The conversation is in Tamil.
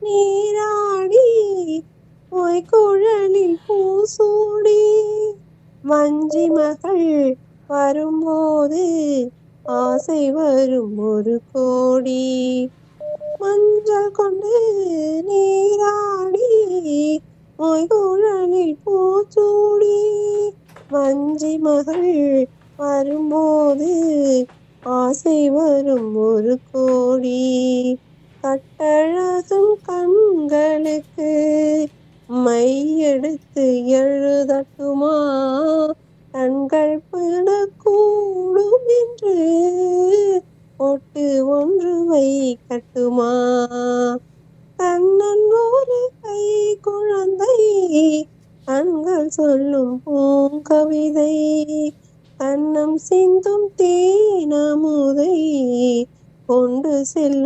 நீராடி பொய்க்குழலில் பூசூடி வஞ்சி மகள் வரும்போது ஆசை வரும் ஒரு கோடி மஞ்சள் கொண்டு நீராடி பொய்குழலில் பூச்சூடி வஞ்சி மகள் வரும்போது ஆசை வரும் ஒரு கோடி கட்டழகும் கண்களுக்கு மை எடுத்து எழுதட்டுமா கண்கள் பிடக்கூடும் என்று ஒட்டு ஒன்று வைக்கட்டுமா கண்ணன் ஒரு கை குழந்தை கண்கள் சொல்லும் பூங்கவிதை கண்ணம் சிந்தும் தேனமுதை கொண்டு செல்லும்